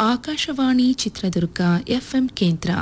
Akashvani Chitradurga FM ಕೇಂದ್ರ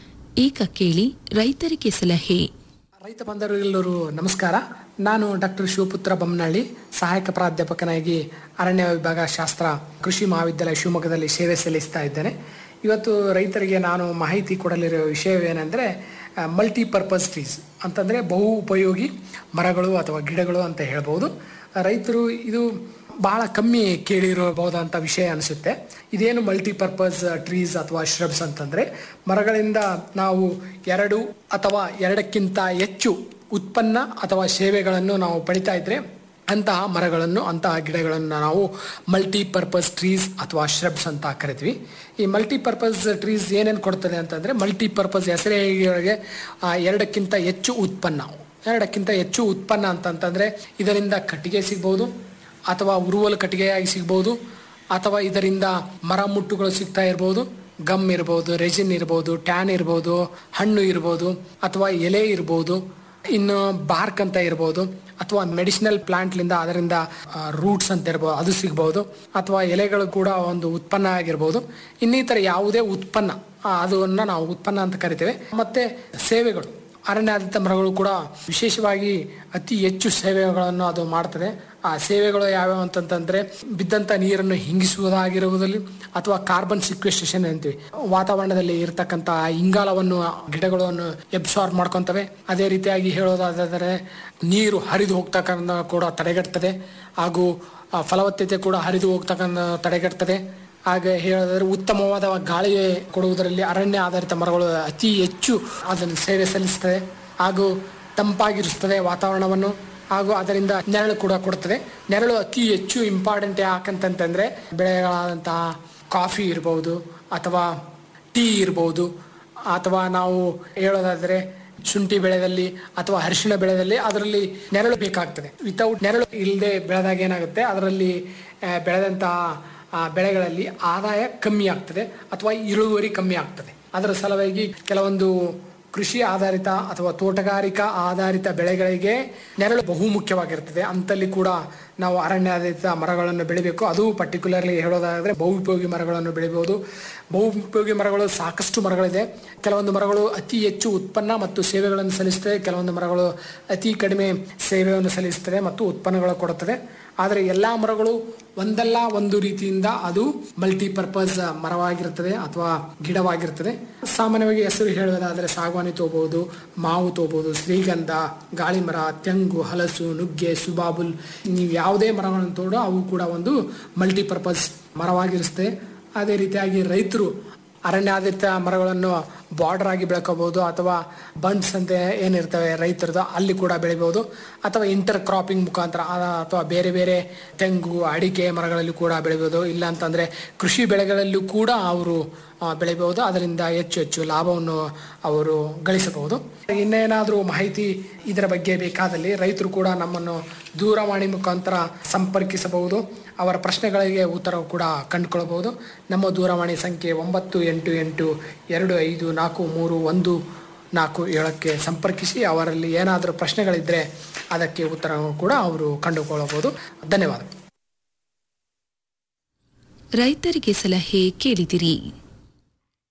ಈಗ ಕೇಳಿ ರೈತರಿಗೆ ಸಲಹೆ ರೈತ ಬಂಧುಗಳೆಲ್ಲರೂ ನಮಸ್ಕಾರ ನಾನು ಡಾಕ್ಟರ್ ಶಿವಪುತ್ರ ಬೊಮ್ಮನಹಳ್ಳಿ ಸಹಾಯಕ ಪ್ರಾಧ್ಯಾಪಕನಾಗಿ ಅರಣ್ಯ ವಿಭಾಗ ಶಾಸ್ತ್ರ ಕೃಷಿ ಮಹಾವಿದ್ಯಾಲಯ ಶಿವಮೊಗ್ಗದಲ್ಲಿ ಸೇವೆ ಸಲ್ಲಿಸ್ತಾ ಇದ್ದೇನೆ ಇವತ್ತು ರೈತರಿಗೆ ನಾನು ಮಾಹಿತಿ ಕೊಡಲಿರೋ ವಿಷಯವೇನೆಂದರೆ ಮಲ್ಟಿಪರ್ಪಸ್ ಟ್ರೀಸ್ ಅಂತಂದರೆ ಬಹು ಉಪಯೋಗಿ ಮರಗಳು ಅಥವಾ ಗಿಡಗಳು ಅಂತ ಹೇಳ್ಬೋದು ರೈತರು ಇದು ಬಹಳ ಕಮ್ಮಿ ಕೇಳಿರಬಹುದಂಥ ವಿಷಯ ಅನಿಸುತ್ತೆ ಇದೇನು ಮಲ್ಟಿಪರ್ಪಸ್ ಟ್ರೀಸ್ ಅಥವಾ ಶ್ರಬ್ಸ್ ಅಂತಂದರೆ ಮರಗಳಿಂದ ನಾವು ಎರಡು ಅಥವಾ ಎರಡಕ್ಕಿಂತ ಹೆಚ್ಚು ಉತ್ಪನ್ನ ಅಥವಾ ಸೇವೆಗಳನ್ನು ನಾವು ಪಡಿತಾ ಇದ್ರೆ ಅಂತಹ ಮರಗಳನ್ನು ಅಂತಹ ಗಿಡಗಳನ್ನು ನಾವು ಮಲ್ಟಿಪರ್ಪಸ್ ಟ್ರೀಸ್ ಅಥವಾ ಶ್ರಬ್ಸ್ ಅಂತ ಕರಿತೀವಿ ಈ ಮಲ್ಟಿಪರ್ಪಸ್ ಟ್ರೀಸ್ ಏನೇನು ಕೊಡ್ತದೆ ಅಂತಂದರೆ ಮಲ್ಟಿಪರ್ಪಸ್ ಹೆಸರಿಗೆ ಎರಡಕ್ಕಿಂತ ಹೆಚ್ಚು ಉತ್ಪನ್ನ ಎರಡಕ್ಕಿಂತ ಹೆಚ್ಚು ಉತ್ಪನ್ನ ಅಂತಂತಂದರೆ ಇದರಿಂದ ಕಟ್ಟಿಗೆ ಸಿಗ್ಬೋದು ಅಥವಾ ಉರುವಲು ಕಟ್ಟಿಗೆಯಾಗಿ ಸಿಗ್ಬೋದು ಅಥವಾ ಇದರಿಂದ ಮರ ಮುಟ್ಟುಗಳು ಸಿಗ್ತಾ ಇರ್ಬೋದು ಗಮ್ ಇರ್ಬೋದು ರೆಜಿನ್ ಇರ್ಬೋದು ಟ್ಯಾನ್ ಇರ್ಬೋದು ಹಣ್ಣು ಇರ್ಬೋದು ಅಥವಾ ಎಲೆ ಇರ್ಬೋದು ಇನ್ನು ಬಾರ್ಕ್ ಅಂತ ಇರ್ಬೋದು ಅಥವಾ ಮೆಡಿಸಿನಲ್ ಪ್ಲಾಂಟ್ಲಿಂದ ಅದರಿಂದ ರೂಟ್ಸ್ ಅಂತ ಇರ್ಬೋದು ಅದು ಸಿಗ್ಬೋದು ಅಥವಾ ಎಲೆಗಳು ಕೂಡ ಒಂದು ಉತ್ಪನ್ನ ಆಗಿರ್ಬೋದು ಇನ್ನಿತರ ಯಾವುದೇ ಉತ್ಪನ್ನ ಆ, ಅದನ್ನ ನಾವು ಉತ್ಪನ್ನ ಅಂತ ಕರಿತೇವೆ ಮತ್ತೆ ಸೇವೆಗಳು ಅರಣ್ಯಾಧಾರಿತ ಮರಗಳು ಕೂಡ ವಿಶೇಷವಾಗಿ ಅತಿ ಹೆಚ್ಚು ಸೇವೆಗಳನ್ನು ಅದು ಮಾಡ್ತದೆ ಆ ಸೇವೆಗಳು ಯಾವ್ಯಾವ ಅಂತಂತಂದ್ರೆ ಬಿದ್ದಂಥ ನೀರನ್ನು ಹಿಂಗಿಸುವುದಾಗಿರುವುದಲ್ಲಿ ಅಥವಾ ಕಾರ್ಬನ್ ಸಿಕ್ವೆಸ್ಟೇಷನ್ ಅಂತೀವಿ ವಾತಾವರಣದಲ್ಲಿ ಇರತಕ್ಕಂಥ ಇಂಗಾಲವನ್ನು ಗಿಡಗಳನ್ನು ಎಬ್ಸಾರ್ಬ್ ಮಾಡ್ಕೊತವೆ ಅದೇ ರೀತಿಯಾಗಿ ಹೇಳೋದಾದರೆ ನೀರು ಹರಿದು ಹೋಗ್ತಕ್ಕಂಥ ಕೂಡ ತಡೆಗಟ್ತದೆ ಹಾಗೂ ಆ ಫಲವತ್ತತೆ ಕೂಡ ಹರಿದು ಹೋಗ್ತಕ್ಕಂಥ ತಡೆಗಟ್ತದೆ ಹಾಗೆ ಹೇಳೋದಾದ್ರೆ ಉತ್ತಮವಾದ ಗಾಳಿ ಕೊಡುವುದರಲ್ಲಿ ಅರಣ್ಯ ಆಧಾರಿತ ಮರಗಳು ಅತಿ ಹೆಚ್ಚು ಅದನ್ನು ಸೇವೆ ಸಲ್ಲಿಸ್ತದೆ ಹಾಗೂ ತಂಪಾಗಿರಿಸ್ತದೆ ವಾತಾವರಣವನ್ನು ಹಾಗೂ ಅದರಿಂದ ನೆರಳು ಕೂಡ ಕೊಡುತ್ತದೆ ನೆರಳು ಅತಿ ಹೆಚ್ಚು ಇಂಪಾರ್ಟೆಂಟ್ ಯಾಕಂತಂತಂದ್ರೆ ಬೆಳೆಗಳಾದಂತಹ ಕಾಫಿ ಇರ್ಬೋದು ಅಥವಾ ಟೀ ಇರ್ಬೋದು ಅಥವಾ ನಾವು ಹೇಳೋದಾದ್ರೆ ಶುಂಠಿ ಬೆಳೆದಲ್ಲಿ ಅಥವಾ ಅರಿಶಿಣ ಬೆಳೆದಲ್ಲಿ ಅದರಲ್ಲಿ ನೆರಳು ಬೇಕಾಗ್ತದೆ ವಿತೌಟ್ ನೆರಳು ಇಲ್ಲದೆ ಬೆಳೆದಾಗ ಏನಾಗುತ್ತೆ ಅದರಲ್ಲಿ ಆ, ಬೆಳೆದಂತಹ ಆ ಬೆಳೆಗಳಲ್ಲಿ ಆದಾಯ ಕಮ್ಮಿ ಆಗ್ತದೆ ಅಥವಾ ಇಳುವರಿ ಕಮ್ಮಿ ಆಗ್ತದೆ ಅದರ ಸಲುವಾಗಿ ಕೆಲವೊಂದು ಕೃಷಿ ಆಧಾರಿತ ಅಥವಾ ತೋಟಗಾರಿಕಾ ಆಧಾರಿತ ಬೆಳೆಗಳಿಗೆ ನೆರಳು ಬಹು ಮುಖ್ಯವಾಗಿರ್ತದೆ ಅಂತಲ್ಲಿ ಕೂಡ ನಾವು ಅರಣ್ಯ ಆಧಾರಿತ ಮರಗಳನ್ನು ಬೆಳಿಬೇಕು ಅದು ಪರ್ಟಿಕ್ಯುಲರ್ಲಿ ಹೇಳೋದಾದರೆ ಬಹುಪಯೋಗಿ ಮರಗಳನ್ನು ಬೆಳಿಬಹುದು ಬಹುಪಯೋಗಿ ಮರಗಳು ಸಾಕಷ್ಟು ಮರಗಳಿದೆ ಕೆಲವೊಂದು ಮರಗಳು ಅತಿ ಹೆಚ್ಚು ಉತ್ಪನ್ನ ಮತ್ತು ಸೇವೆಗಳನ್ನು ಸಲ್ಲಿಸ್ತದೆ ಕೆಲವೊಂದು ಮರಗಳು ಅತಿ ಕಡಿಮೆ ಸೇವೆಯನ್ನು ಸಲ್ಲಿಸ್ತದೆ ಮತ್ತು ಉತ್ಪನ್ನಗಳು ಕೊಡುತ್ತದೆ ಆದರೆ ಎಲ್ಲ ಮರಗಳು ಒಂದಲ್ಲ ಒಂದು ರೀತಿಯಿಂದ ಅದು ಮಲ್ಟಿಪರ್ಪಸ್ ಮರವಾಗಿರುತ್ತದೆ ಅಥವಾ ಗಿಡವಾಗಿರ್ತದೆ ಸಾಮಾನ್ಯವಾಗಿ ಹೆಸರು ಹೇಳುವುದಾದರೆ ಸಾಗವಾನಿ ತಗೋಬಹುದು ಮಾವು ತಗೋಬಹುದು ಶ್ರೀಗಂಧ ಗಾಳಿ ಮರ ತೆಂಗು ಹಲಸು ನುಗ್ಗೆ ಸುಬಾಬುಲ್ ನೀವು ಯಾವುದೇ ಮರಗಳನ್ನು ತೋಡು ಅವು ಕೂಡ ಒಂದು ಮಲ್ಟಿಪರ್ಪಸ್ ಮರವಾಗಿರುತ್ತದೆ ಅದೇ ರೀತಿಯಾಗಿ ರೈತರು ಅರಣ್ಯಾಧಾರಿತ ಮರಗಳನ್ನು ಬಾರ್ಡರ್ ಆಗಿ ಬೆಳ್ಕೋಬಹುದು ಅಥವಾ ಬಂಡ್ಸ್ ಅಂತ ಏನಿರ್ತವೆ ರೈತರದ್ದು ಅಲ್ಲಿ ಕೂಡ ಬೆಳಿಬಹುದು ಅಥವಾ ಇಂಟರ್ ಕ್ರಾಪಿಂಗ್ ಮುಖಾಂತರ ಆ- ಅಥವಾ ಬೇರೆ ಬೇರೆ ತೆಂಗು ಅಡಿಕೆ ಮರಗಳಲ್ಲಿ ಕೂಡ ಬೆಳಿಬಹುದು ಇಲ್ಲ ಅಂತಂದ್ರೆ ಕೃಷಿ ಬೆಳೆಗಳಲ್ಲೂ ಕೂಡ ಅವರು ಆ, ಬೆಳಿಬಹುದು ಅದರಿಂದ ಹೆಚ್ಚು ಹೆಚ್ಚು ಲಾಭವನ್ನು ಅವರು ಗಳಿಸಬಹುದು ಇನ್ನೇನಾದರೂ ಮಾಹಿತಿ ಇದರ ಬಗ್ಗೆ ಬೇಕಾದಲ್ಲಿ ರೈತರು ಕೂಡ ನಮ್ಮನ್ನು ದೂರವಾಣಿ ಮುಖಾಂತರ ಸಂಪರ್ಕಿಸಬಹುದು ಅವರ ಪ್ರಶ್ನೆಗಳಿಗೆ ಉತ್ತರ ಕೂಡ ಕಂಡುಕೊಳ್ಳಬಹುದು ನಮ್ಮ ದೂರವಾಣಿ ಸಂಖ್ಯೆ ಒಂಬತ್ತು ಎಂಟು ಎಂಟು ಎರಡು ಐದು ನಾಲ್ಕು ಮೂರು ಒಂದು ನಾಲ್ಕು ಏಳಕ್ಕೆ ಸಂಪರ್ಕಿಸಿ ಅವರಲ್ಲಿ ಏನಾದರೂ ಪ್ರಶ್ನೆಗಳಿದ್ದರೆ ಅದಕ್ಕೆ ಉತ್ತರ ಕೂಡ ಅವರು ಕಂಡುಕೊಳ್ಳಬಹುದು ಧನ್ಯವಾದ ರೈತರಿಗೆ ಸಲಹೆ ಕೇಳಿದಿರಿ